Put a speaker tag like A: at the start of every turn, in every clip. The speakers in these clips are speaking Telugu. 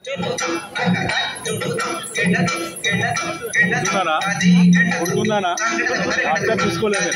A: ఉన్నారా ఉంటుందానా వాట్సాప్ చూసుకోలేదు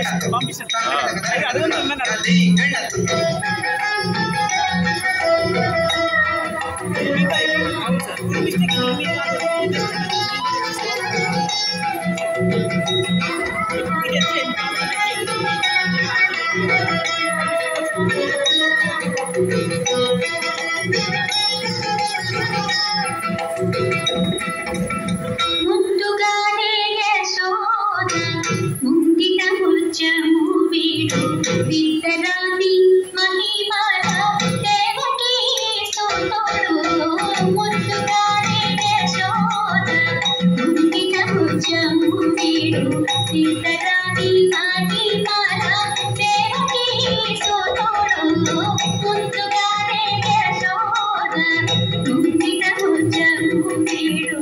B: ముందుగానే యశోద ముంగిట ముత్యము వీడు విత్తరాని మహిమల దేవకీ సుతుడు ముందుగానే యశోద ముంగిట ముత్యము వీడు విత్తరాని మహిమల దేవకీ సుతుడు ముందుగానే యశోద ముంగిట ముత్యము వీడు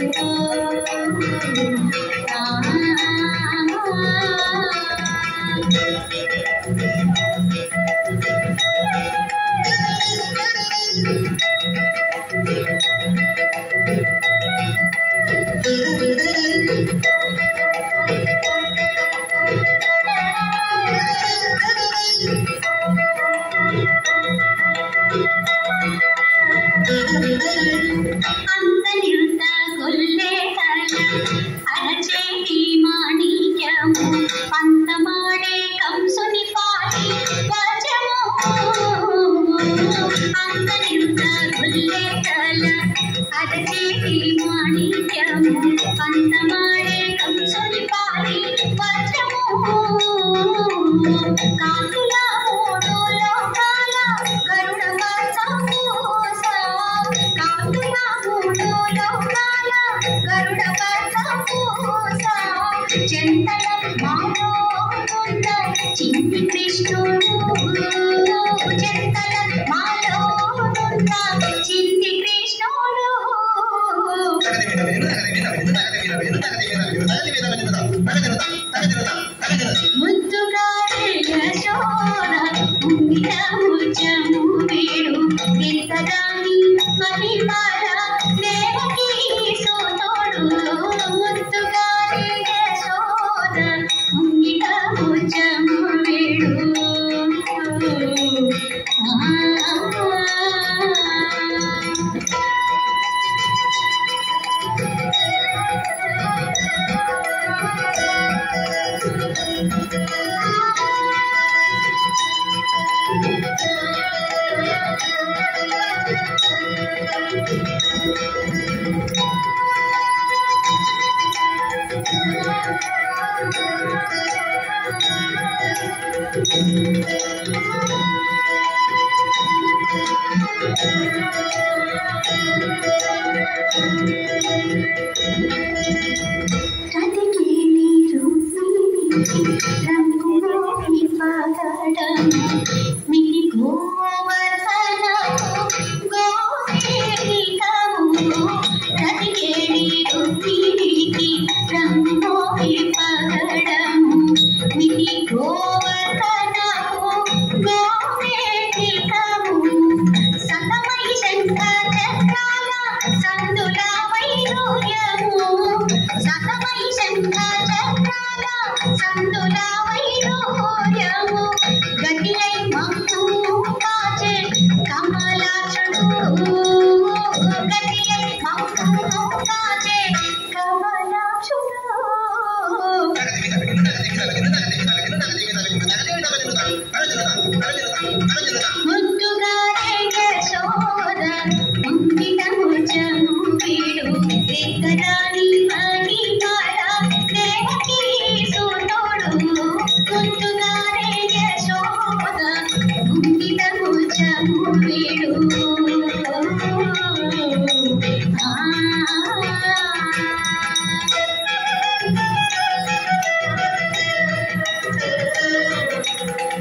B: అంతనింత గొల్లేకల అరచేతి మాణిక్యము పంతమాడే కంసుని పాటి వజము అంతనింత గొల్లేకల అరచేతి మాణిక్యము పంతమాడే కంసుని పాటి వజము కాకుల మూడు లోకాల గరుడ పచ్చమూస కాకుల మూడు లోకాల గరుడ పచ్చమూస జంటల మాలోనున్న చిన్ని కృష్ణుడు జంటల మాలోనున్న చిన్ని కృష్ణుడు ముద్దుగారే యశోద ముంగిట ముత్యము వీడు విత్తరాని మహిమల దేవకీ సుతుడు ముద్దుగారే యశోద ముంగిట ముత్యము వీడు ఆ కదికేలి రూపిణి రంగులోని పగడము మిటి గోవర్ధనము గోపీకము కదికేలి రూపిణికి రంగులోని పగడము మిటి గోవర్ధనము గోపీకము సతమై శంఖ చక్రాల సందుల వైడూర్యము సతమై శంఖ చక్రాల సందుల వైడూర్యము గతిలై మమ్ము కాచే కమలాక్షుడు గతిలై మమ్ము కాచే కమలాక్షుడు ముద్దుగారే యశోద ముంగిట ముచ్చము వీడు వికరాని మణిమాల దేవకీ సుతుడు ముద్దుగారే యశోద ముంగిట ముచ్చము వీడు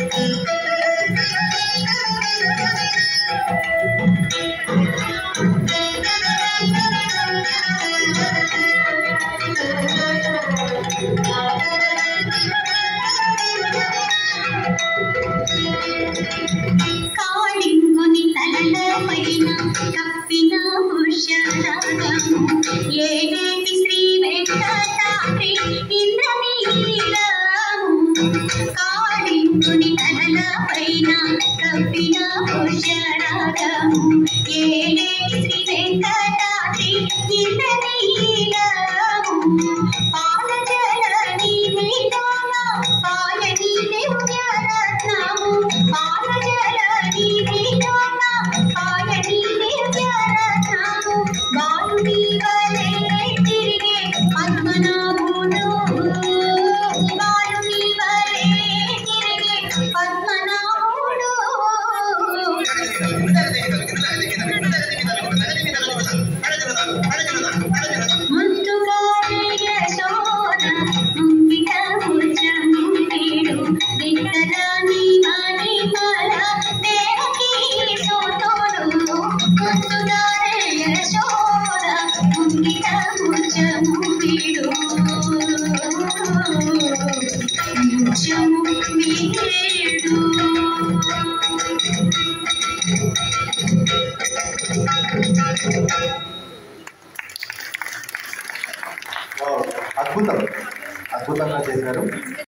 B: ఆ పుష్యరాగము ఏడేటి శ్రీ వెంకటాద్రి ఇంద్రనీలము కాళింపుని తలల పైన కప్పిన పుష్యరాగము ఏడేటి శ్రీ వెంకటాద్రి ఇంద్రనీలము పాలజలని నిదాన పాయని దివ్యరత్నము పాలజలని నిదాన పాయని దివ్యరత్నము బాలుని వలె తిరిగే పద్మనాభుడు బాలుని వలె తిరిగే పద్మనాభుడు ముందుగా యశోద ముంగిట ముచ్చము వీడు విక్కరాని మణి మల దేవకి సోతోడు ముందుగా యశోద ముంగిట ముచ్చము వీడు ముచ్చము వీడు
C: అద్భుతం అద్భుతంగా చేశారు